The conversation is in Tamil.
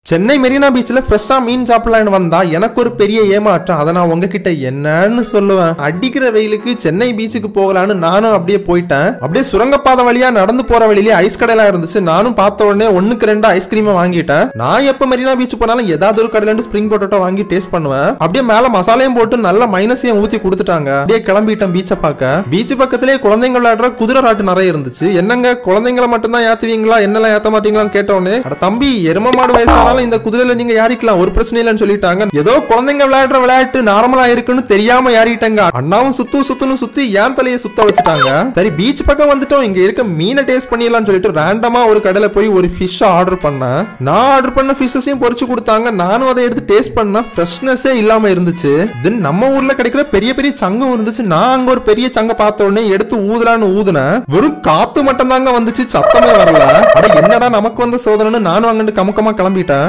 சென்னை மெரினா பீச்ல ஃப்ரெஷ்ஷா மீன் சாப்பிடலான்னு வந்தா எனக்கு ஒரு பெரிய ஏமாற்றம் அதை நான் உங்ககிட்ட என்னன்னு சொல்லுவேன் அடிக்கிற வெயிலுக்கு சென்னை பீச்சுக்கு போகலான்னு நானும் அப்படியே போயிட்டேன் அப்படியே சுரங்கப்பாதை வழியா நடந்து போற வழியிலே ஐஸ் கடையெல்லாம் இருந்துச்சு நானும் பார்த்த உடனே ஒண்ணுக்கு ரெண்டு ஐஸ்கிரீமை வாங்கிட்டேன் நான் எப்ப மெரினா பீச் போனாலும் ஏதாவது ஒரு கடையில இருந்து ஸ்ப்ரிங் பொட்டேட்டோ வாங்கி டேஸ்ட் பண்ணுவேன் அப்படியே மேல மசாலையும் போட்டு நல்ல மைனஸையும் ஊத்தி கொடுத்துட்டாங்க அப்படியே கிளம்பிட்டேன் பீச்சை பார்க்க பீச் பக்கத்திலே குழந்தைங்க விளையாடுற குதிரை ராட்டு நிறைய இருந்துச்சு என்னங்க குழந்தைங்களை மட்டும்தான் ஏத்துவீங்களா என்னெல்லாம் ஏத்த மாட்டீங்களான்னு கேட்டோன்னே அட தம்பி எரும மாடு வயசானாலும் இந்த குதிரையில நீங்க யாரிக்கலாம் ஒரு பிரச்சனை இல்லைன்னு சொல்லிட்டாங்க ஏதோ குழந்தைங்க விளையாடுற விளையாட்டு நார்மலா இருக்குன்னு தெரியாம யாரிட்டாங்க அண்ணாவும் சுத்து சுத்துன்னு சுத்தி ஏன் தலையை சுத்த வச்சுட்டாங்க சரி பீச் பக்கம் வந்துட்டோம் இங்க இருக்க மீனை டேஸ்ட் பண்ணிடலாம்னு சொல்லிட்டு ரேண்டமா ஒரு கடையில போய் ஒரு ஃபிஷ் ஆர்டர் பண்ணேன் நான் ஆர்டர் பண்ண ஃபிஷ்ஷையும் பொரிச்சு கொடுத்தாங்க நானும் அதை எடுத்து டேஸ்ட் பண்ணா ஃப்ரெஷ்னஸே இல்லாம இருந்துச்சு தென் நம்ம ஊர்ல கிடைக்கிற பெரிய பெரிய சங்கம் இருந்துச்சு நான் அங்க ஒரு பெரிய சங்க பார்த்த உடனே எடுத்து ஊதலான்னு ஊதுனேன் வெறும் காத்து மட்டும் தாங்க வந்துச்சு சத்தமே வரல அட என்னடா நமக்கு வந்த சோதனைன்னு நானும் அங்கிட்டு கமுக்கமா கிளம்பிட்டேன்